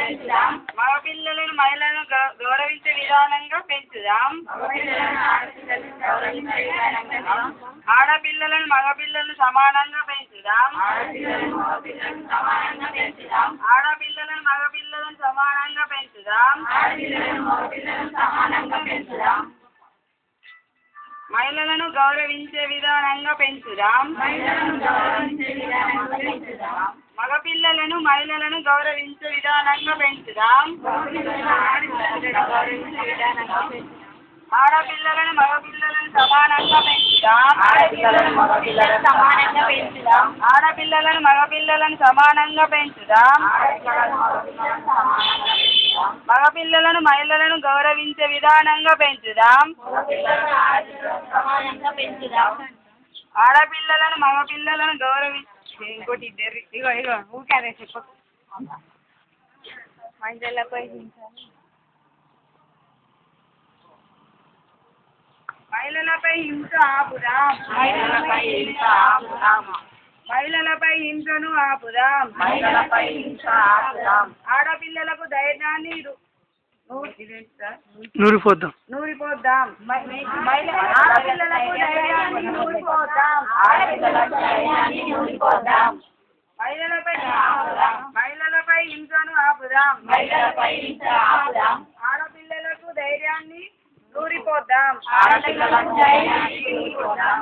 పెంచుదాం మగపిల్లలను మహిళలను గౌ- గౌరవించే విధానంగా పెంచుదాం మగపిల్లలను ఆడపిల్లలను గౌరవించే విధానంగా ఆడపిల్లలను మగపిల్లలను సమానంగా పెంచుదాం ఆడపిల్లలను మగపిల్లలను సమానంగా పెంచుదాం ఆడపిల్లలను మగపిల్లలను సమానంగా పెంచుదాం ఆడపిల్లలను మగపిల్లలను సమానంగా పెంచుదాం మహిళలను గౌరవించే విధానంగా పెంచుదాం మహిళలను గౌరవించే విధానంగా పెంచుదాం మగపిల్లలను మహిళలను గౌరవించే విధానంగా పెంచుదాం మగపిల్లలను ఆడపిల్లలను గౌరవించే విధానంగా పెంచుదాం ఆడపిల్లలను మగపిల్లలను సమానంగా పెంచుదాం ఆడపిల్లలను మగపిల్లలను సమానంగా పెంచుదాం ఆడపిల్లలను మగపిల్లలను సమానంగా పెంచుదాం ఆడపిల్లలను మగపిల్లలను సమానంగా పెంచుదాం మగపిల్లలను మహిళలను గౌరవించే విధానంగా పెంచుదాం మగపిల్లలను ఆడపిల్లలను సమానంగా పెంచుదాం ఆడపిల్లలను మగపిల్లలను గౌరవించే ఇంకోటి ఇద్దరు ఇగో ఇగో ఊకే అదే చెప్పకు మహిళలపై హింస మహిళలపై హింస ఆపుదాం మహిళలపై హింస ఆపుదాం మహిళలపై హింసను ఆపుదాం మహిళలపై హింస ఆపుదాం ఆడపిల్లలకు ధైర్యాన్ని రు- నూ- ఇదేంటి సార్? నూరిపోద్దాం నూరిపోద్దాం మ- మహిళ- ఆడపిల్లలకు ధైర్యాన్ని నూరిపోద్దాం ఆడపిల్లలకు ధైర్యాన్ని నూరిపోద్దాం మహిళలపై మహిళలపై హింసను ఆపుదాం మహిళలపై హింస ఆపుదాం ఆడపిల్లలకు ధైర్యాన్ని నూరిపోద్దాం ఆడపిల్లలకు ధైర్యాన్ని నూరిపోద్దాం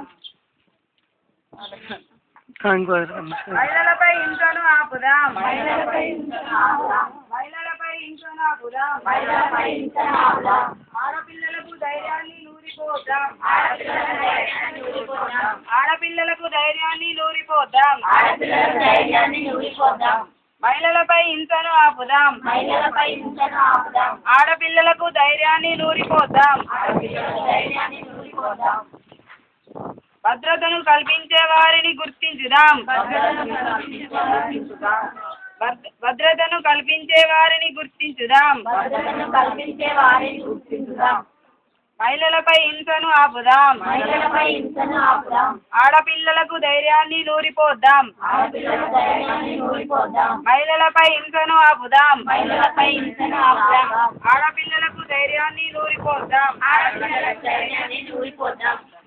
ఇంకో మహిళలపై హింసను ఆపుదాం మహిళలపై హింసను ఆపుదాం మహిళలపై హింసను ఆపుదాం మహిళలపై హింసను ఆపుదాం ఆడపిల్లలకు ధైర్యాన్ని నూరిపోద్దాం ఆడపిల్లలకు ధైర్యాన్ని నూరిపోద్దాం ఆడపిల్లలకు ధైర్యాన్ని నూరిపోద్దాం ఆడపిల్లలకు ధైర్యాన్ని నూరిపోద్దాం మహిళలపై హింసను ఆపుదాం మహిళలపై హింసను ఆపుదాం ఆడపిల్లలకు ధైర్యాన్ని నూరిపోద్దాం ఆడపిల్లలకు ధైర్యాన్ని నూరిపోద్దాం భద్రతను కల్పించే వారిని గుర్తించుదాం భద్రతను కల్పించుదాం భద్ర- భద్రతను కల్పించే వారిని గుర్తించుదాం భద్రతను కల్పించే వారిని గుర్తించుదాం మహిళలపై హింసను ఆపుదాం మహిళలపై హింసను ఆపుదాం ఆడపిల్లలకు ధైర్యాన్ని నూరిపోద్దాం ఆడపిల్లలకు ధైర్యాన్ని నూరిపోద్దాం మహిళలపై హింసను ఆపుదాం మహిళలపై హింసను ఆపుదాం ఆడపిల్లలకు ధైర్యాన్ని నూరిపోద్దాం ఆడపిల్లలకు ధైర్యాన్ని నూరిపోద్దాం